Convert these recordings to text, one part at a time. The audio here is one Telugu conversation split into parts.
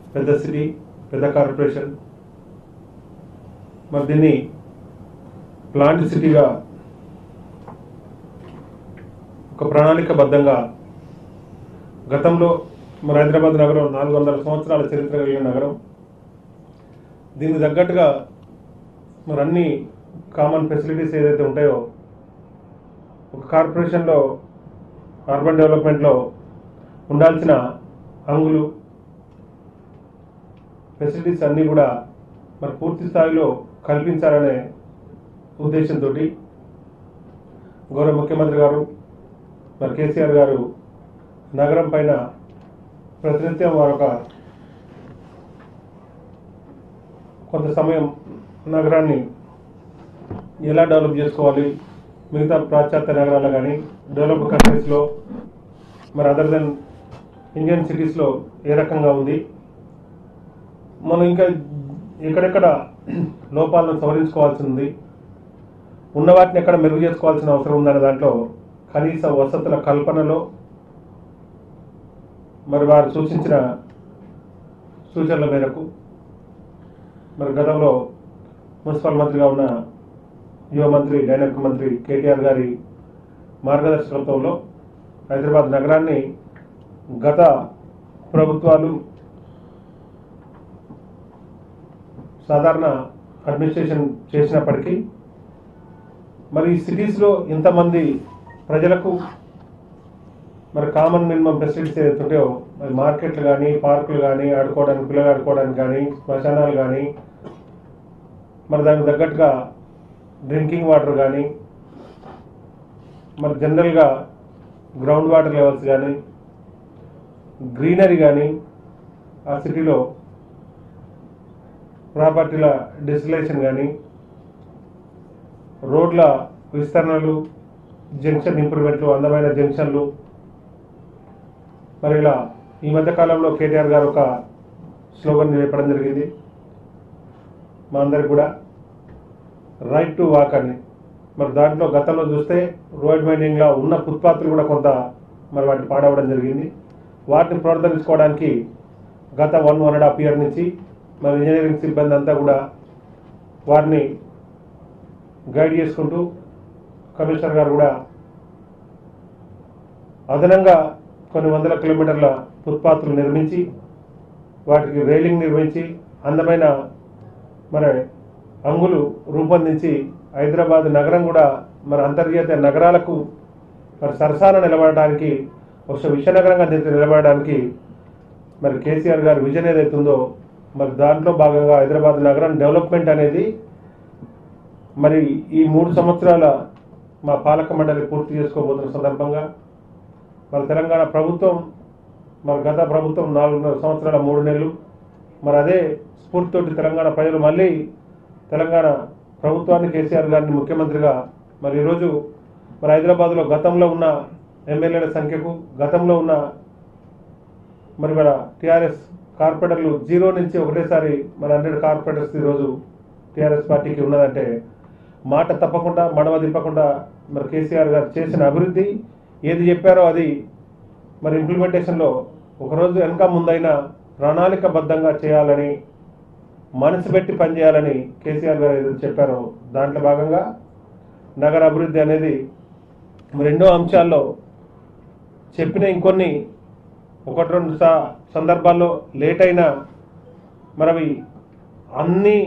పెద్ద సిటీ పెద్ద కార్పొరేషన్ మరి దీన్ని ప్లాంట్ సిటీగా ఒక ప్రణాళికబద్ధంగా గతంలో మన హైదరాబాద్ నగరం నాలుగు వందల సంవత్సరాల చరిత్ర కలిగిన నగరం దీనికి తగ్గట్టుగా మరి అన్ని కామన్ ఫెసిలిటీస్ ఏదైతే ఉంటాయో ఒక కార్పొరేషన్లో అర్బన్ డెవలప్మెంట్లో ఉండాల్సిన హంగులు ఫెసిలిటీస్ అన్నీ కూడా మరి పూర్తి స్థాయిలో కల్పించాలనే ఉద్దేశంతో గౌరవ ముఖ్యమంత్రి గారు మరి కేసీఆర్ గారు నగరం పైన ప్రతినిత్యం వారొక కొంత సమయం నగరాన్ని ఎలా డెవలప్ చేసుకోవాలి మిగతా పాశ్చాత్య నగరాలు కానీ డెవలప్ కంట్రీస్లో మరి అదర్ దెన్ ఇండియన్ సిటీస్లో ఏ రకంగా ఉంది మనం ఇంకా ఎక్కడెక్కడ లోపాలను సవరించుకోవాల్సి ఉంది ఉన్న వాటిని ఎక్కడ మెరుగు చేసుకోవాల్సిన అవసరం ఉందనే దాంట్లో కనీస వసతుల కల్పనలో మరి వారు సూచించిన సూచనల మేరకు మరి గతంలో మున్సిపల్ మంత్రిగా ఉన్న యువ మంత్రి డైనామిక్ మంత్రి కేటీఆర్ గారి మార్గదర్శకత్వంలో హైదరాబాద్ నగరాన్ని గత ప్రభుత్వాలు సాధారణ అడ్మినిస్ట్రేషన్ చేసినప్పటికీ మరి ఈ సిటీస్లో ఇంతమంది ప్రజలకు మరి కామన్ మినిమం ఫెసిలిటీస్ ఏదైతే ఉంటాయో మరి మార్కెట్లు కానీ పార్కులు కానీ ఆడుకోవడానికి పిల్లలు ఆడుకోవడానికి కానీ శ్మశానాలు కానీ మరి దానికి తగ్గట్టుగా డ్రింకింగ్ వాటర్ కానీ మరి జనరల్గా గ్రౌండ్ వాటర్ లెవెల్స్ కానీ గ్రీనరీ కానీ ఆ సిటీలో ప్రాపర్టీల డిస్టిలేషన్ కానీ రోడ్ల విస్తరణలు జంక్షన్ ఇంప్రూవ్మెంట్లు అందమైన జంక్షన్లు మరి ఇలా ఈ మధ్య కాలంలో కేటీఆర్ గారు ఒక స్లోగన్ చెప్పడం జరిగింది మా అందరికి కూడా రైట్ టు వాక్ అని మరి దాంట్లో గతంలో చూస్తే రోడ్ మైనింగ్లో ఉన్న ఫుట్పాత్లు కూడా కొంత మరి వాటిని పాడవడం జరిగింది వాటిని పునరుద్ధరించుకోవడానికి గత one one and half year నుంచి మరి ఇంజనీరింగ్ సిబ్బంది అంతా కూడా వారిని గైడ్ చేసుకుంటూ కమిషనర్ గారు కూడా అదనంగా కొన్ని వందల కిలోమీటర్ల ఫుట్పాత్లు నిర్మించి వాటికి రైలింగ్ నిర్మించి అందమైన మరి అంగులు రూపొందించి హైదరాబాద్ నగరం కూడా మరి అంతర్జాతీయ నగరాలకు మరి సరసాన నిలబడడానికి ఒక విశ్వనగరంగా నిలిచి నిలబడడానికి మరి కేసీఆర్ గారి విజన్ ఏదైతుందో మరి దాంట్లో భాగంగా హైదరాబాద్ నగరం డెవలప్మెంట్ అనేది మరి ఈ మూడు సంవత్సరాల మా పాలక మండలి పూర్తి చేసుకోబోతున్న సందర్భంగా మరి తెలంగాణ ప్రభుత్వం మరి గత ప్రభుత్వం నాలుగున్నర సంవత్సరాల మూడు నెలలు మరి అదే స్ఫూర్తితోటి తెలంగాణ ప్రజలు మళ్ళీ తెలంగాణ ప్రభుత్వాన్ని కేసీఆర్ గారిని ముఖ్యమంత్రిగా మరి ఈరోజు మరి హైదరాబాద్లో గతంలో ఉన్న ఎమ్మెల్యేల సంఖ్యకు గతంలో ఉన్న మరి మన టీఆర్ఎస్ కార్పొరేటర్లు జీరో నుంచి ఒకటేసారి మన హండ్రెడ్ కార్పొరేటర్స్ ఈరోజు టీఆర్ఎస్ పార్టీకి ఉన్నదంటే మాట తప్పకుండా మడవ తిప్పకుండా మరి కేసీఆర్ గారు చేసిన అభివృద్ధి ఏది చెప్పారో అది మరి ఇంప్లిమెంటేషన్లో ఒకరోజు వెనక ముందైనా ప్రణాళికబద్ధంగా చేయాలని మనసు పెట్టి పనిచేయాలని కేసీఆర్ గారు ఏదైతే చెప్పారో దాంట్లో భాగంగా నగర అభివృద్ధి అనేది మరి ఎన్నో అంశాల్లో చెప్పిన ఇంకొన్ని ఒకటి రెండు సా సందర్భాల్లో లేట్ అయినా మరి అవి అన్ని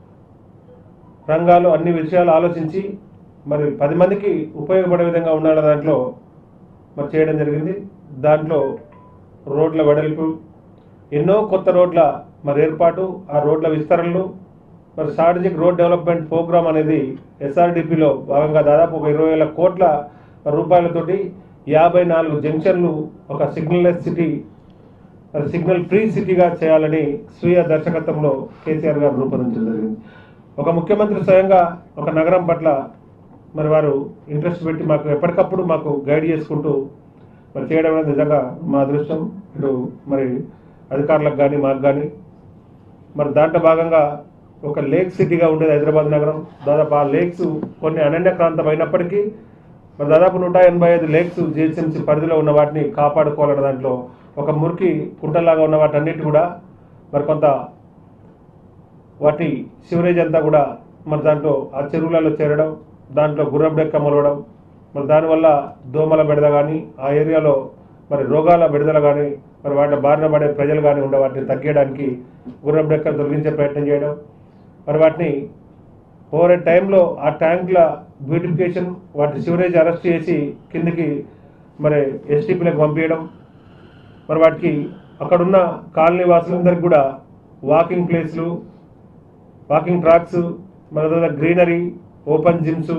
రంగాలు అన్ని విషయాలు ఆలోచించి మరి పది మందికి ఉపయోగపడే విధంగా ఉండాలి దాంట్లో మరి చేయడం జరిగింది దాంట్లో రోడ్ల వెడల్పు ఎన్నో కొత్త రోడ్ల మరి ఏర్పాటు ఆ రోడ్ల విస్తరణలు మరి స్ట్రాటజిక్ రోడ్ డెవలప్మెంట్ ప్రోగ్రామ్ అనేది ఎస్ఆర్డిపిలో భాగంగా దాదాపు ఒక ఇరవై వేల కోట్ల రూపాయలతోటి యాభై నాలుగు జంక్షన్లు ఒక సిగ్నల్లెస్ సిటీ మరి సిగ్నల్ ఫ్రీ సిటీగా చేయాలని స్వీయ దర్శకత్వంలో కేసీఆర్ గారు రూపొందించడం జరిగింది ఒక ముఖ్యమంత్రి స్వయంగా ఒక నగరం పట్ల మరి వారు ఇంట్రెస్ట్ పెట్టి మాకు ఎప్పటికప్పుడు మాకు గైడ్ చేసుకుంటూ మరి చేయడం అనేది నిజంగా మా అదృష్టం ఇటు మరి అధికారులకు కానీ మాకు కానీ మరి దాంట్లో భాగంగా ఒక లేక్ సిటీగా ఉండేది హైదరాబాద్ నగరం దాదాపు ఆ లేక్స్ కొన్ని అనన్యక్రాంతం అయినప్పటికీ మరి దాదాపు నూట ఎనభై ఐదు లేక్స్ జిహెచ్ఎంసీ పరిధిలో ఉన్న వాటిని కాపాడుకోవాలన్న దాంట్లో ఒక మురికి కుంటలాగా ఉన్న వాటన్నిటి కూడా మరి కొంత వాటి సివరేజ్ అంతా కూడా మరి దాంట్లో ఆ చెరువులలో చేరడం దాంట్లో గుర్రపు డెక్క మొలవడం మరి దానివల్ల దోమల బెడద కానీ ఆ ఏరియాలో మరి రోగాల బెడదలు కానీ మరి వాటి బారిన పడే ప్రజలు కానీ ఉండే వాటిని తగ్గించడానికి గుర్రపు డెక్క తొలగించే ప్రయత్నం చేయడం మరి వాటిని ఓవర్ ఏ టైంలో ఆ ట్యాంకుల బ్యూటిఫికేషన్ వాటి సివరేజ్ అరెస్ట్ చేసి కిందికి మరి ఎస్టీపీలకు పంపించడం మరి వాటికి అక్కడున్న కాలనీ వాసులందరికీ కూడా వాకింగ్ ప్లేస్లు వాకింగ్ ట్రాక్స్ మరి తర్వాత గ్రీనరీ ఓపెన్ జిమ్స్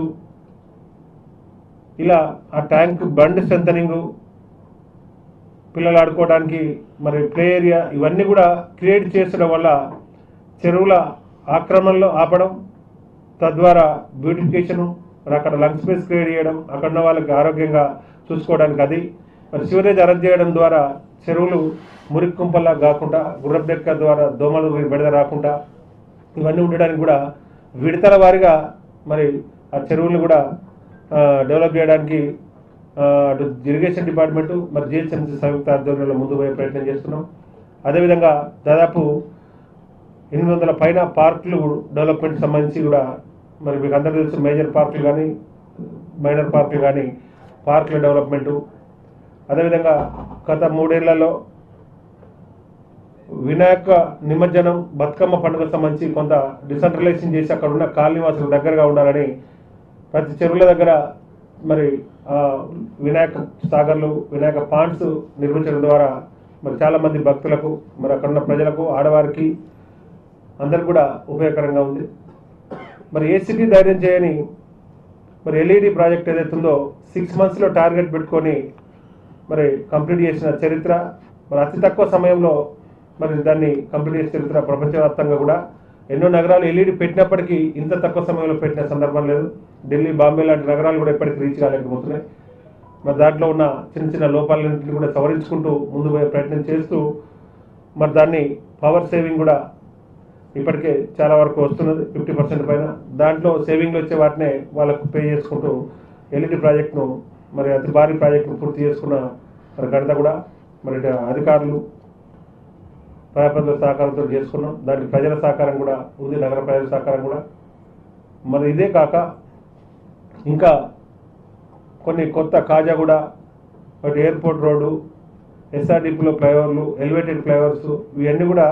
ఇలా ఆ ట్యాంక్ బండ్ స్ట్రెంథనింగ్ పిల్లలు ఆడుకోవడానికి మరి ప్లే ఏరియా ఇవన్నీ కూడా క్రియేట్ చేసడం వల్ల చెరువుల ఆక్రమణలో ఆపడం తద్వారా బ్యూటిఫికేషన్ మరి అక్కడ లంగ్ స్పేస్ క్రియేట్ చేయడం అక్కడ ఉన్న వాళ్ళకి ఆరోగ్యంగా చూసుకోవడానికి అది మరి సివరేజ్ అరేంజ్ చేయడం ద్వారా చెరువులు మురికి కుంపల్లా కాకుండా గుర్రపు డెక్క ద్వారా దోమలు బెడద రాకుండా ఇవన్నీ ఉండడానికి కూడా విడతల వారిగా మరి ఆ చెరువులను కూడా ఆ, డెవలప్ చేయడానికి ఆ, అటు ఇరిగేషన్ డిపార్ట్మెంటు మరి జిహెచ్ఎంసీ సంయుక్త ఆధ్వర్యంలో ముందు పోయే ప్రయత్నం చేస్తున్నాం అదేవిధంగా దాదాపు ఎనిమిది వందల పైన పార్కులు డెవలప్మెంట్ సంబంధించి కూడా మరి మీకు అందరికీ తెలుసు మేజర్ పార్కులు కానీ మైనర్ పార్కులు కానీ పార్కుల డెవలప్మెంటు అదేవిధంగా గత మూడేళ్లలో వినాయక నిమజ్జనం బతుకమ్మ పండుగ సంబంధించి కొంత డిసెంట్రలైజేషన్ చేసి అక్కడ ఉన్న కాలనీవాసులకు దగ్గరగా ఉండాలని ప్రతి చెరువుల దగ్గర మరి ఆ, వినాయక సాగర్లు వినాయక పాండ్స్ నిర్మించడం ద్వారా మరి చాలా మంది భక్తులకు మరి అక్కడ ఉన్న ప్రజలకు ఆడవారికి అందరికి కూడా ఉపయోగకరంగా ఉంది మరి ఏసీటీ ధైర్యం చేయని మరి ఎల్ఈడి ప్రాజెక్ట్ ఏదైతే ఉందో సిక్స్ మంత్స్లో టార్గెట్ పెట్టుకొని మరి కంప్లీట్ చేసిన చరిత్ర మరి అతి తక్కువ సమయంలో మరి దాన్ని కంప్లీట్ చేసిన చరిత్ర ప్రపంచవ్యాప్తంగా కూడా ఎన్నో నగరాలు ఎల్ఈడి పెట్టినప్పటికీ ఇంత తక్కువ సమయంలో పెట్టిన సందర్భం లేదు ఢిల్లీ బాంబే లాంటి నగరాలు కూడా ఇప్పటికీ రీచ్ కాలేకపోతున్నాయి మరి దాంట్లో ఉన్న చిన్న చిన్న లోపాలన్నింటినీ కూడా సవరించుకుంటూ ముందు పోయే ప్రయత్నం చేస్తూ మరి దాన్ని పవర్ సేవింగ్ కూడా ఇప్పటికే చాలా వరకు వస్తున్నది ఫిఫ్టీ పర్సెంట్ పైన దాంట్లో సేవింగ్లు వచ్చే వాటినే వాళ్ళకు పే చేసుకుంటూ ఎల్ఈడి ప్రాజెక్టును మరి అతి భారీ ప్రాజెక్టును పూర్తి చేసుకున్న మరి ఘనత కూడా మరి ఇటు అధికారులు ప్రజాప్రతినిధుల సహకారంతో చేసుకున్నాం దానికి ప్రజల సహకారం కూడా ఉంది నగర ప్రజల సహకారం కూడా మరి ఇదే కాక ఇంకా కొన్ని కొత్త కాజాగూడ ఒకటి ఎయిర్పోర్ట్ రోడ్డు ఎస్ఆర్డిపిలో ఫ్లైఓవర్లు ఎలివేటెడ్ ఫ్లైఓవర్స్ ఇవన్నీ కూడా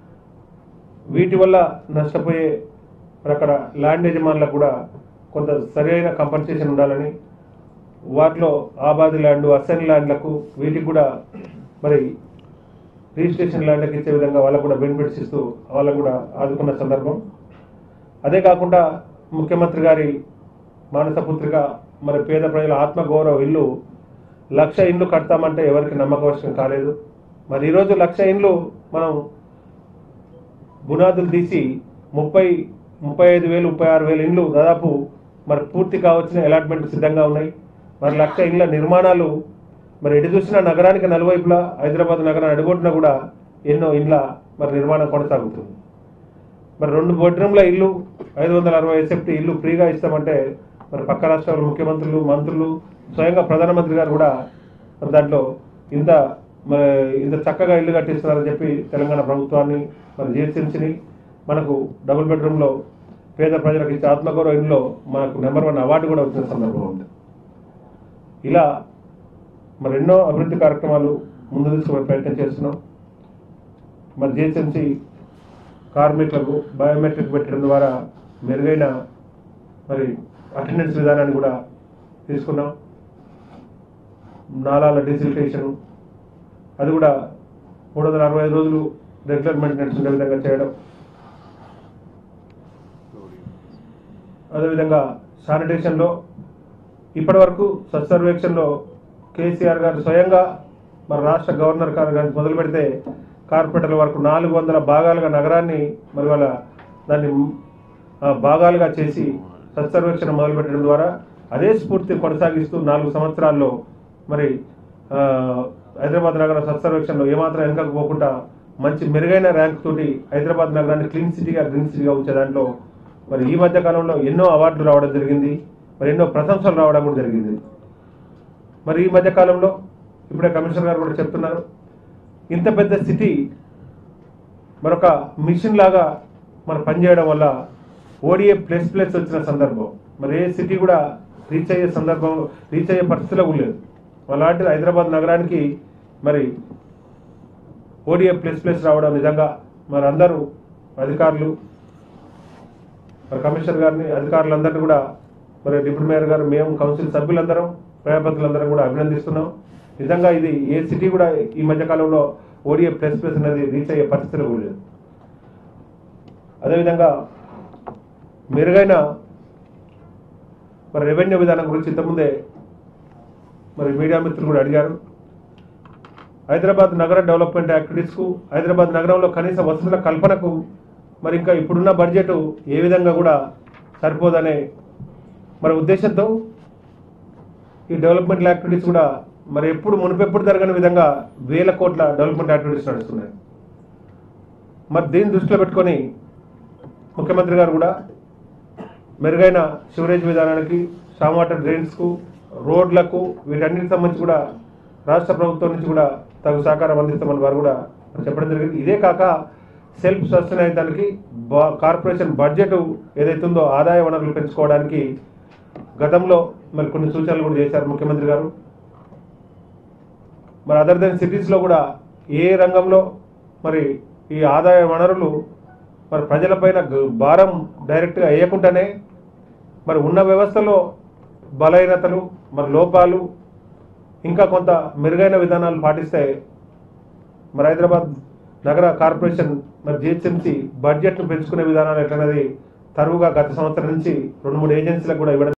వీటి వల్ల నష్టపోయే మరి అక్కడ ల్యాండ్ యజమానులకు కూడా కొంత సరైన కంపన్సేషన్ ఉండాలని వాటిలో ఆబాది ల్యాండ్ అసెన్ ల్యాండ్లకు వీటికి కూడా మరి రిజిస్ట్రేషన్ ల్యాండ్లకు ఇచ్చే విధంగా వాళ్ళకు కూడా బెనిఫిట్స్ ఇస్తూ వాళ్ళకు కూడా ఆదుకున్న సందర్భం అదే కాకుండా ముఖ్యమంత్రి గారి మానసపుత్రిక మరి పేద ప్రజల ఆత్మగౌరవ ఇల్లు లక్ష ఇండ్లు కడతామంటే ఎవరికి నమ్మకవశం కాలేదు మరి ఈరోజు లక్ష ఇండ్లు మనం బునాదులు తీసి ముప్పై ముప్పై ఐదు వేలు ముప్పై ఆరు వేలు ఇండ్లు దాదాపు మరి పూర్తి కావచ్చిన అలాట్మెంట్ సిద్ధంగా ఉన్నాయి మరి లక్ష ఇండ్ల నిర్మాణాలు మరి ఎటు చూసిన నగరానికి నలువైపులా హైదరాబాద్ నగరాన్ని అడుగొట్టినా కూడా ఎన్నో ఇండ్ల మరి నిర్మాణం కొనసాగుతుంది మరి రెండు బెడ్రూమ్ల ఇల్లు ఐదు వందల అరవై ఎస్ఎఫ్టీ ఇల్లు ఫ్రీగా ఇస్తామంటే మరి పక్క రాష్ట్రాల ముఖ్యమంత్రులు మంత్రులు స్వయంగా ప్రధానమంత్రి గారు కూడా మరి దాంట్లో ఇంత మరి ఇంత చక్కగా ఇల్లు కట్టిస్తున్నారని చెప్పి తెలంగాణ ప్రభుత్వాన్ని మరి జిహెచ్ఎంసీని మనకు డబుల్ బెడ్రూమ్లో పేద ప్రజలకు ఇచ్చే ఆత్మగౌరవ ఇంట్లో మనకు నెంబర్ వన్ అవార్డు కూడా వచ్చిన సందర్భం ఉంది ఇలా మరి ఎన్నో అభివృద్ధి కార్యక్రమాలు ముందు తీసుకునే ప్రయత్నం చేస్తున్నాం మరి జిహెచ్ఎంసీ కార్మికులకు బయోమెట్రిక్ పెట్టడం ద్వారా మెరుగైన మరి అటెండెన్స్ విధానాన్ని కూడా తీసుకున్నాం నాలాల డిజిటేషన్ అది కూడా మూడు వందల అరవై ఐదు రోజులు రెగ్యులర్ మెయింటెనెన్స్ ఉండే విధంగా చేయడం అదేవిధంగా శానిటేషన్లో ఇప్పటివరకు స్వచ్ఛ సర్వేక్షణలో కేసీఆర్ గారు స్వయంగా మన రాష్ట్ర గవర్నర్ గారు గారికి మొదలు పెడితే కార్పొరేటర్ల వరకు నాలుగు వందల భాగాలుగా నగరాన్ని మరి వాళ్ళ దాన్ని ఆ, భాగాలుగా చేసి స్వచ్ఛ సర్వేక్షణ మొదలుపెట్టడం ద్వారా అదే స్ఫూర్తి కొనసాగిస్తూ నాలుగు సంవత్సరాల్లో మరి ఆ, హైదరాబాద్ నగర స్వచ్ఛ సర్వేక్షణలో ఏమాత్రం వెనకకు పోకుండా మంచి మెరుగైన ర్యాంక్ తోటి హైదరాబాద్ నగరాన్ని క్లీన్ సిటీగా గ్రీన్ సిటీగా ఉంచే దాంట్లో మరి ఈ మధ్య కాలంలో ఎన్నో అవార్డులు రావడం జరిగింది మరి ఎన్నో ప్రశంసలు రావడం కూడా జరిగింది మరి ఈ మధ్య కాలంలో ఇప్పుడే కమిషనర్ గారు కూడా చెప్తున్నారు ఇంత పెద్ద సిటీ మరొక మిషన్ లాగా మనం పనిచేయడం వల్ల ఓడిఏ ప్లస్ ప్లస్ వచ్చిన సందర్భం మరి ఏ సిటీ కూడా రీచ్ అయ్యే సందర్భం రీచ్ అయ్యే పరిస్థితిలో కూడా లేదు అలాంటిది హైదరాబాద్ నగరానికి మరి ఓడిఏ ప్లస్ ప్లస్ రావడం నిజంగా మరి అందరూ అధికారులు మరి కమిషనర్ గారిని అధికారులందరినీ కూడా మరి డిప్యూటీ మేయర్ గారు మేము కౌన్సిల్ సభ్యులందరం ప్రజాప్రతినిధులందరం కూడా అభినందిస్తున్నాం నిజంగా ఇది ఏ సిటీ కూడా ఈ మధ్య కాలంలో ఓడిఏ ప్లస్ ప్లస్ అనేది రీచ్ అయ్యే పరిస్థితులు కూడా లేదు అదేవిధంగా మెరుగైన మరి రెవెన్యూ విధానం గురించి ఇంతకుముందే మరి మీడియా మిత్రులు కూడా అడిగారు హైదరాబాద్ నగర డెవలప్మెంట్ యాక్టివిటీస్కు హైదరాబాద్ నగరంలో కనీస వసతుల కల్పనకు మరి ఇంకా ఇప్పుడున్న బడ్జెట్ ఏ విధంగా కూడా సరిపోదనే మరి ఉద్దేశంతో ఈ డెవలప్మెంట్ యాక్టివిటీస్ కూడా మరి ఎప్పుడు మునుపెప్పుడు జరగని విధంగా వేల కోట్ల డెవలప్మెంట్ యాక్టివిటీస్ నడుస్తున్నాయి మరి దీన్ని దృష్టిలో పెట్టుకొని ముఖ్యమంత్రి గారు కూడా మెరుగైన సివరేజ్ విధానానికి స్టామ్ వాటర్ డ్రైన్స్కు రోడ్లకు వీటన్నిటికి సంబంధించి కూడా రాష్ట్ర ప్రభుత్వం నుంచి కూడా తగు సహకారం అందిస్తామని వారు కూడా చెప్పడం జరిగింది ఇదే కాక సెల్ఫ్ సస్టైనానికి కార్పొరేషన్ బడ్జెట్ ఏదైతే ఉందో ఆదాయ వనరులు పెంచుకోవడానికి గతంలో మరి కొన్ని సూచనలు కూడా చేశారు ముఖ్యమంత్రి గారు మరి అదర్ దెన్ సిటీస్లో కూడా ఏ రంగంలో మరి ఈ ఆదాయ వనరులు మరి ప్రజలపైన గ- భారం డైరెక్ట్గా వేయకుండానే మరి ఉన్న వ్యవస్థలో బలహీనతలు మరి లోపాలు ఇంకా కొంత మెరుగైన విధానాలు పాటిస్తే మరి హైదరాబాద్ నగర కార్పొరేషన్ మరి జిహెచ్ఎంసీ బడ్జెట్ను పెంచుకునే విధానాలు ఎట్లనేది తరువుగా గత సంవత్సరం నుంచి రెండు మూడు ఏజెన్సీలకు కూడా ఇవ్వడం